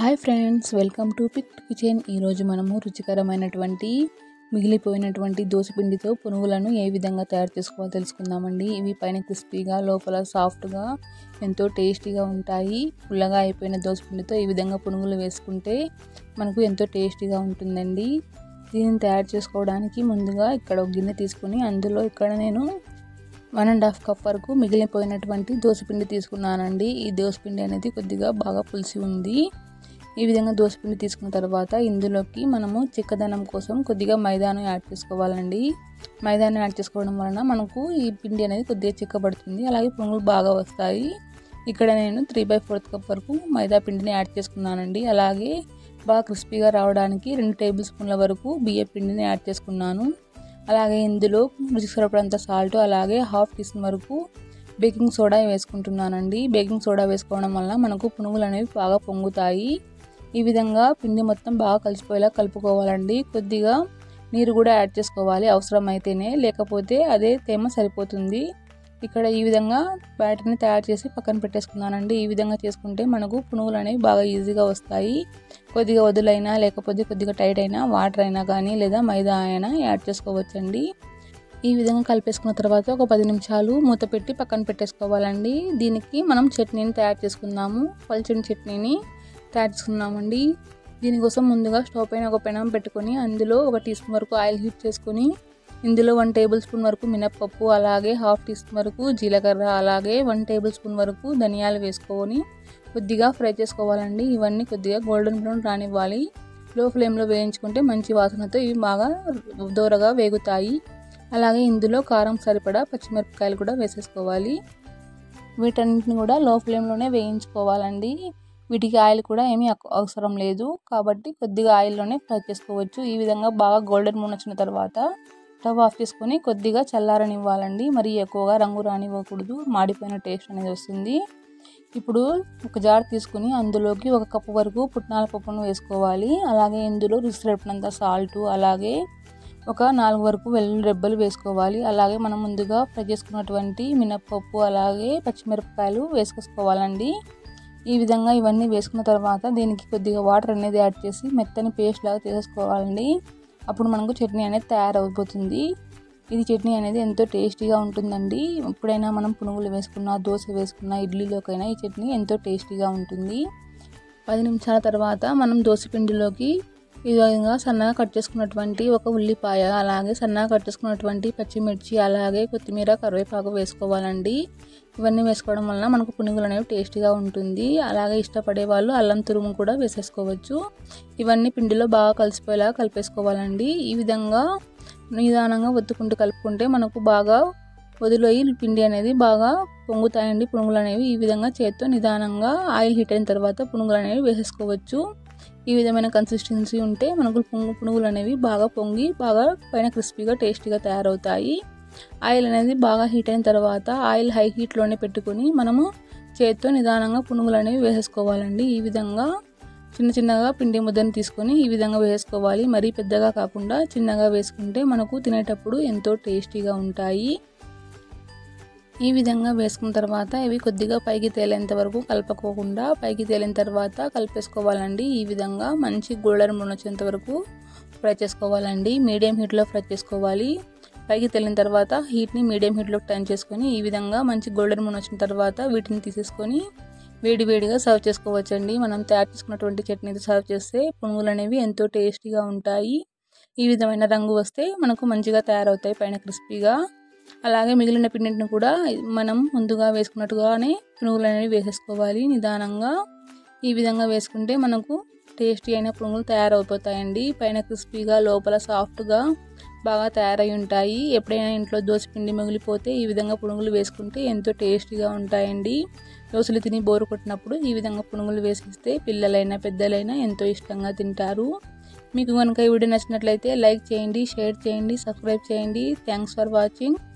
hi friends welcome to pick kitchen ఈరోజు మనము రుచికరమైనటువంటి మిగిలిపోయినటువంటి దోసపిండితో పునుగులను ఏ విధంగా తయారు చేసుకోవాలో తెలుసుకుందామండి ఇవి పైన క్రిస్పీగా లోపల సాఫ్ట్గా ఎంతో టేస్టీగా ఉంటాయి పుల్లగా అయిపోయిన దోసపిండితో ఈ విధంగా పునుగులు వేసుకుంటే మనకు ఎంతో టేస్టీగా ఉంటుందండి దీనిని తయారు చేసుకోవడానికి ముందుగా ఇక్కడ ఒక గిన్నె తీసుకుని అందులో ఇక్కడ నేను వన్ అండ్ హాఫ్ కప్ వరకు మిగిలిపోయినటువంటి దోసపిండి తీసుకున్నానండి ఈ దోసపిండి అనేది కొద్దిగా బాగా పులిసి ఉంది ఈ విధంగా దోసపిండి తీసుకున్న తర్వాత ఇందులోకి మనము చిక్కదనం కోసం కొద్దిగా మైదాను యాడ్ చేసుకోవాలండి మైదాను యాడ్ చేసుకోవడం వలన మనకు ఈ పిండి అనేది కొద్దిగా చిక్కబడుతుంది అలాగే పునుగులు బాగా వస్తాయి ఇక్కడ నేను త్రీ బై ఫోర్త్ కప్ వరకు మైదా పిండిని యాడ్ చేసుకున్నానండి అలాగే బాగా క్రిస్పీగా రావడానికి రెండు టేబుల్ స్పూన్ల వరకు బియ్య పిండిని యాడ్ చేసుకున్నాను అలాగే ఇందులో రుచికి సరిపడంత సాల్ట్ అలాగే హాఫ్ టీ స్పూన్ వరకు బేకింగ్ సోడా వేసుకుంటున్నానండి బేకింగ్ సోడా వేసుకోవడం వల్ల మనకు పునుగులు అనేవి బాగా పొంగుతాయి ఈ విధంగా పిండి మొత్తం బాగా కలిసిపోయేలా కలుపుకోవాలండి కొద్దిగా నీరు కూడా యాడ్ చేసుకోవాలి అవసరమైతేనే లేకపోతే అదే తేమ సరిపోతుంది ఇక్కడ ఈ విధంగా బ్యాటర్ని తయారు చేసి పక్కన పెట్టేసుకున్నానండి ఈ విధంగా చేసుకుంటే మనకు పునుగులు అనేవి బాగా ఈజీగా వస్తాయి కొద్దిగా వదులైనా లేకపోతే కొద్దిగా టైట్ అయినా వాటర్ అయినా కానీ లేదా మైదా అయినా యాడ్ చేసుకోవచ్చండి ఈ విధంగా కలిపేసుకున్న తర్వాత ఒక పది నిమిషాలు మూత పెట్టి పక్కన పెట్టేసుకోవాలండి దీనికి మనం చట్నీని తయారు చేసుకుందాము పల్చని చట్నీని తయారు చేసుకున్నామండి దీనికోసం ముందుగా స్టవ్ పైన ఒక పెనం పెట్టుకొని అందులో ఒక టీ స్పూన్ వరకు ఆయిల్ హీట్ చేసుకొని ఇందులో వన్ టేబుల్ స్పూన్ వరకు మినప్పప్పు అలాగే హాఫ్ టీ స్పూన్ వరకు జీలకర్ర అలాగే వన్ టేబుల్ స్పూన్ వరకు ధనియాలు వేసుకొని కొద్దిగా ఫ్రై చేసుకోవాలండి ఇవన్నీ కొద్దిగా గోల్డెన్ బ్రౌన్ రానివ్వాలి లో ఫ్లేమ్లో వేయించుకుంటే మంచి వాసనతో ఇవి బాగా దూరగా వేగుతాయి అలాగే ఇందులో కారం సరిపడా పచ్చిమిరపకాయలు కూడా వేసేసుకోవాలి వీటన్నిటిని కూడా లో ఫ్లేమ్లోనే వేయించుకోవాలండి వీటికి ఆయిల్ కూడా ఏమీ అవసరం లేదు కాబట్టి కొద్దిగా ఆయిల్లోనే ఫ్రై చేసుకోవచ్చు ఈ విధంగా బాగా గోల్డెన్ మూన్ వచ్చిన తర్వాత స్టవ్ ఆఫ్ చేసుకొని కొద్దిగా చల్లారనివ్వాలండి మరి ఎక్కువగా రంగు రానివ్వకూడదు మాడిపోయిన టేస్ట్ అనేది వస్తుంది ఇప్పుడు ఒక జార్ తీసుకుని అందులోకి ఒక కప్పు వరకు పుట్నాల పప్పును వేసుకోవాలి అలాగే ఇందులో రుచి సరిపడినంత సాల్ట్ అలాగే ఒక నాలుగు వరకు వెల్లుల్లి రెబ్బలు వేసుకోవాలి అలాగే మనం ముందుగా ఫ్రై చేసుకున్నటువంటి మినప్పప్పు అలాగే పచ్చిమిరపకాయలు వేసుకోవాలండి ఈ విధంగా ఇవన్నీ వేసుకున్న తర్వాత దీనికి కొద్దిగా వాటర్ అనేది యాడ్ చేసి మెత్తని పేస్ట్ లాగా చేసేసుకోవాలండి అప్పుడు మనకు చట్నీ అనేది తయారైపోతుంది ఇది చట్నీ అనేది ఎంతో టేస్టీగా ఉంటుందండి ఎప్పుడైనా మనం పునుగులు వేసుకున్న దోశ వేసుకున్న ఇడ్లీలోకైనా ఈ చట్నీ ఎంతో టేస్టీగా ఉంటుంది పది నిమిషాల తర్వాత మనం దోశ పిండిలోకి ఈ విధంగా సన్నగా కట్ చేసుకున్నటువంటి ఒక ఉల్లిపాయ అలాగే సన్నగా కట్ చేసుకున్నటువంటి పచ్చిమిర్చి అలాగే కొత్తిమీర కరివేపాకు వేసుకోవాలండి ఇవన్నీ వేసుకోవడం వలన మనకు పునుగులు అనేవి టేస్టీగా ఉంటుంది అలాగే ఇష్టపడే వాళ్ళు అల్లం తురుము కూడా వేసేసుకోవచ్చు ఇవన్నీ పిండిలో బాగా కలిసిపోయేలా కలిపేసుకోవాలండి ఈ విధంగా నిదానంగా ఒత్తుకుంటూ కలుపుకుంటే మనకు బాగా వదిలేయి పిండి అనేది బాగా పొంగుతాయండి పునుగులు అనేవి ఈ విధంగా చేత్తో నిదానంగా ఆయిల్ హీట్ అయిన తర్వాత పునుగులు అనేవి వేసేసుకోవచ్చు ఈ విధమైన కన్సిస్టెన్సీ ఉంటే మనకు పునుగు పునుగులు అనేవి బాగా పొంగి బాగా పైన క్రిస్పీగా టేస్టీగా తయారవుతాయి ఆయిల్ అనేది బాగా హీట్ అయిన తర్వాత ఆయిల్ హై హీట్లోనే పెట్టుకొని మనము చేత్తో నిదానంగా పునుగులు అనేవి వేసేసుకోవాలండి ఈ విధంగా చిన్న చిన్నగా పిండి ముద్దను తీసుకొని ఈ విధంగా వేసుకోవాలి మరీ పెద్దగా కాకుండా చిన్నగా వేసుకుంటే మనకు తినేటప్పుడు ఎంతో టేస్టీగా ఉంటాయి ఈ విధంగా వేసుకున్న తర్వాత ఇవి కొద్దిగా పైకి తేలేంత వరకు కలపకోకుండా పైకి తేలిన తర్వాత కలిపేసుకోవాలండి ఈ విధంగా మంచి గోల్డెన్ బ్రౌన్ వచ్చేంత వరకు ఫ్రై చేసుకోవాలండి మీడియం హీట్లో ఫ్రై చేసుకోవాలి పైకి తేలిన తర్వాత హీట్ని మీడియం హీట్లోకి టర్న్ చేసుకొని ఈ విధంగా మంచి గోల్డెన్ బ్రౌన్ వచ్చిన తర్వాత వీటిని తీసేసుకొని వేడి వేడిగా సర్వ్ చేసుకోవచ్చండి మనం తయారు చేసుకున్నటువంటి చట్నీతో సర్వ్ చేస్తే పునుగులు అనేవి ఎంతో టేస్టీగా ఉంటాయి ఈ విధమైన రంగు వస్తే మనకు మంచిగా తయారవుతాయి పైన క్రిస్పీగా అలాగే మిగిలిన పిండిని కూడా మనం ముందుగా వేసుకున్నట్టుగానే పునుగులు అనేవి వేసేసుకోవాలి నిదానంగా ఈ విధంగా వేసుకుంటే మనకు టేస్టీ అయిన పునుగులు తయారైపోతాయండి పైన క్రిస్పీగా లోపల సాఫ్ట్గా బాగా తయారై ఉంటాయి ఎప్పుడైనా ఇంట్లో దోశ పిండి మిగిలిపోతే ఈ విధంగా పునుగులు వేసుకుంటే ఎంతో టేస్టీగా ఉంటాయండి దోశలు తిని బోరు కొట్టినప్పుడు ఈ విధంగా పునుగులు వేసిస్తే పిల్లలైనా పెద్దలైనా ఎంతో ఇష్టంగా తింటారు మీకు కనుక ఈ వీడియో నచ్చినట్లయితే లైక్ చేయండి షేర్ చేయండి సబ్స్క్రైబ్ చేయండి థ్యాంక్స్ ఫర్ వాచింగ్